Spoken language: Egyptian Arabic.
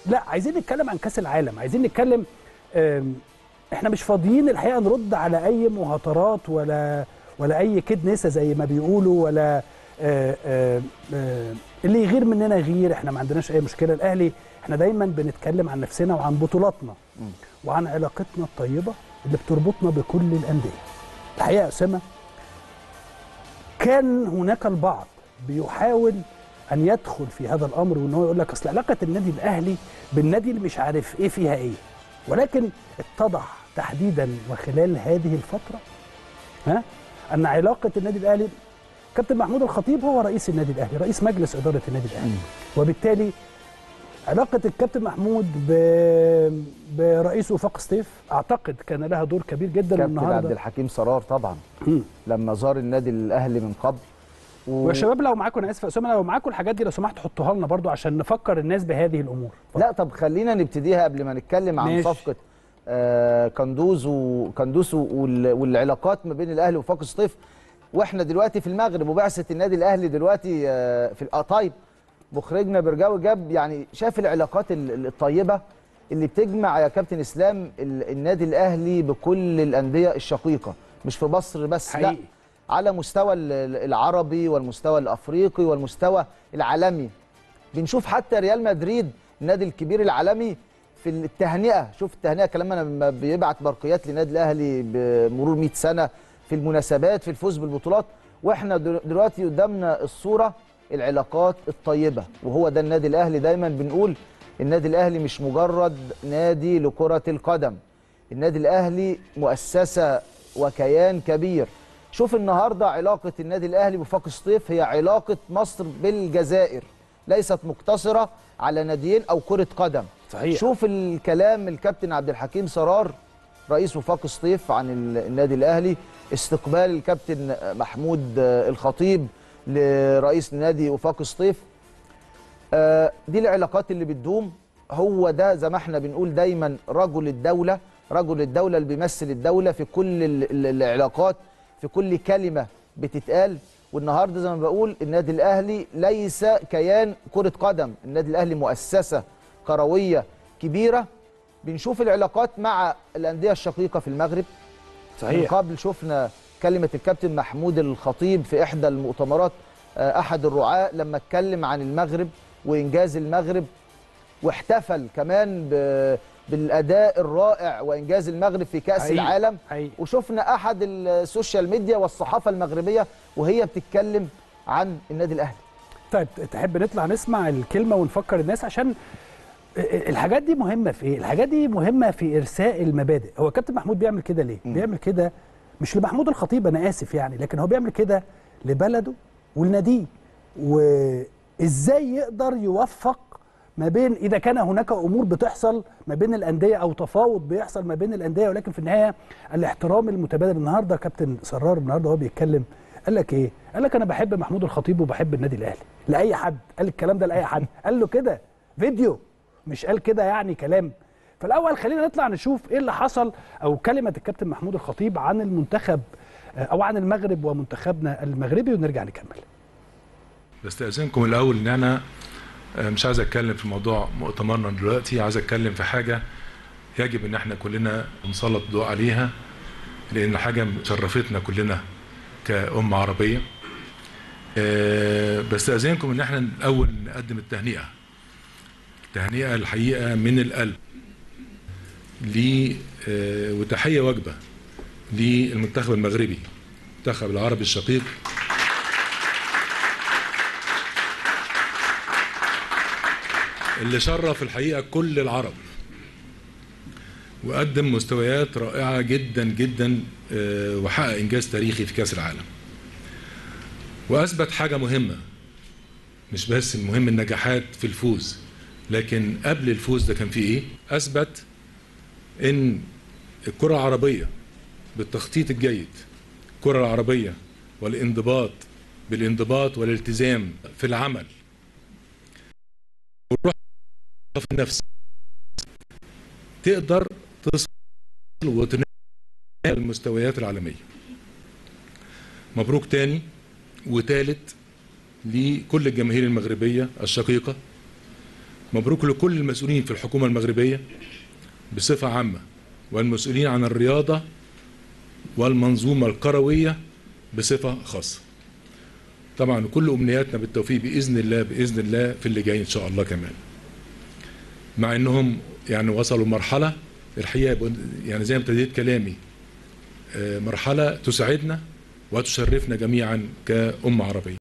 لا عايزين نتكلم عن كاس العالم عايزين نتكلم آم، احنا مش فاضيين الحقيقه نرد على اي مهاترات ولا ولا اي كيد نسا زي ما بيقولوا ولا آه، آه، آه، اللي يغير مننا يغير احنا ما عندناش اي مشكله الاهلي احنا دايما بنتكلم عن نفسنا وعن بطولاتنا وعن علاقتنا الطيبه اللي بتربطنا بكل الانديه الحقيقه يا اسامه كان هناك البعض بيحاول ان يدخل في هذا الامر وان هو يقول لك اصل علاقه النادي الاهلي بالنادي اللي مش عارف ايه فيها ايه ولكن اتضح تحديدا وخلال هذه الفتره ها ان علاقه النادي الاهلي كابتن محمود الخطيب هو رئيس النادي الاهلي رئيس مجلس اداره النادي الاهلي وبالتالي علاقه الكابتن محمود ب... برئيس وفاق سطيف اعتقد كان لها دور كبير جدا كابتن عبد النهارده الحكيم سرار طبعا مم. لما زار النادي الاهلي من قبل و... ويا شباب لو معاكم انا اسف يا اسامه لو معاكم الحاجات دي لو سمحت حطوها لنا برضو عشان نفكر الناس بهذه الامور لا طب خلينا نبتديها قبل ما نتكلم عن ماشي. صفقه آه كندوز وكندوز وال... والعلاقات ما بين الاهلي وفاق سطيف واحنا دلوقتي في المغرب وبعثه النادي الاهلي دلوقتي آه في القطايب مخرجنا برجاوي جاب يعني شاف العلاقات ال- الطيبه اللي بتجمع يا كابتن اسلام ال- النادي الاهلي بكل الانديه الشقيقه مش في مصر بس لا حقيقي. على مستوى ال- ال- العربي والمستوى الافريقي والمستوى العالمي بنشوف حتى ريال مدريد النادي الكبير العالمي في التهنئه شوف التهنئه كلام لما بيبعت برقيات للنادي الاهلي بمرور 100 سنه في المناسبات في الفوز بالبطولات واحنا دل- دلوقتي قدامنا الصوره العلاقات الطيبه وهو ده النادي الاهلي دايما بنقول النادي الاهلي مش مجرد نادي لكره القدم النادي الاهلي مؤسسه وكيان كبير شوف النهارده علاقه النادي الاهلي بفاق سطيف هي علاقه مصر بالجزائر ليست مقتصره على ناديين او كره قدم صحيح. شوف الكلام الكابتن عبد الحكيم سرار رئيس وفاق سطيف عن ال- النادي الاهلي استقبال الكابتن محمود آه، الخطيب لرئيس نادي وفاق سطيف آه، دي العلاقات اللي بتدوم هو ده زي ما احنا بنقول دايما رجل الدولة رجل الدولة اللي بيمثل الدولة في كل ال- ال- العلاقات في كل كلمة بتتقال والنهارده زي ما بقول النادي الاهلي ليس كيان كرة قدم النادي الاهلي مؤسسة كروية كبيرة بنشوف العلاقات مع الأندية الشقيقة في المغرب من قبل شفنا كلمة الكابتن محمود الخطيب في إحدى المؤتمرات آه، أحد الرعاة لما اتكلم عن المغرب وإنجاز المغرب واحتفل كمان ب- بالأداء الرائع وإنجاز المغرب في كأس حقيقي. العالم حقيقي. وشفنا أحد السوشيال ميديا والصحافة المغربية وهي بتتكلم عن النادي الأهلي طيب تحب نطلع نسمع الكلمه ونفكر الناس عشان الحاجات دي مهمه في ايه الحاجات دي مهمه في ارساء المبادئ هو كابتن محمود بيعمل كده ليه بيعمل كده مش لمحمود الخطيب انا اسف يعني لكن هو بيعمل كده لبلده ولناديه وازاي يقدر يوفق ما بين اذا كان هناك امور بتحصل ما بين الانديه او تفاوض بيحصل ما بين الانديه ولكن في النهايه الاحترام المتبادل النهارده كابتن سرار النهارده وهو بيتكلم قال لك ايه؟ قال لك انا بحب محمود الخطيب وبحب النادي الاهلي لاي حد قال الكلام ده لاي حد قال له كده فيديو مش قال كده يعني كلام فالاول خلينا نطلع نشوف ايه اللي حصل او كلمه الكابتن محمود الخطيب عن المنتخب آه، او عن المغرب ومنتخبنا المغربي ونرجع نكمل بستأذنكم الأول إن أنا آه، مش عايز أتكلم في موضوع مؤتمرنا دلوقتي عايز أتكلم في حاجة يجب إن إحنا كلنا نسلط الضوء عليها لأن حاجة شرفتنا كلنا كأمة عربية آه، بستأذنكم إن إحنا الأول نقدم التهنئة تهنئة الحقيقة من القلب ل آه، وتحية وجبة للمنتخب المغربي المنتخب العربي الشقيق اللي شرف الحقيقه كل العرب وقدم مستويات رائعه جدا جدا آه، وحقق انجاز تاريخي في كاس العالم واثبت حاجه مهمه مش بس المهم النجاحات في الفوز لكن قبل الفوز ده كان في ايه اثبت ان الكره العربيه بالتخطيط الجيد الكره العربيه والانضباط بالانضباط والالتزام في العمل والروح في النفس تقدر تصل وتنال المستويات العالمية مبروك تاني وتالت لكل الجماهير المغربية الشقيقة مبروك لكل المسؤولين في الحكومة المغربية بصفة عامة والمسؤولين عن الرياضة والمنظومة الكروية بصفة خاصة طبعا كل أمنياتنا بالتوفيق بإذن الله بإذن الله في اللي جاي إن شاء الله كمان مع إنهم يعني وصلوا مرحلة الحقيقة يعني زي ما ابتديت كلامي مرحلة تسعدنا وتشرفنا جميعا كأمة عربية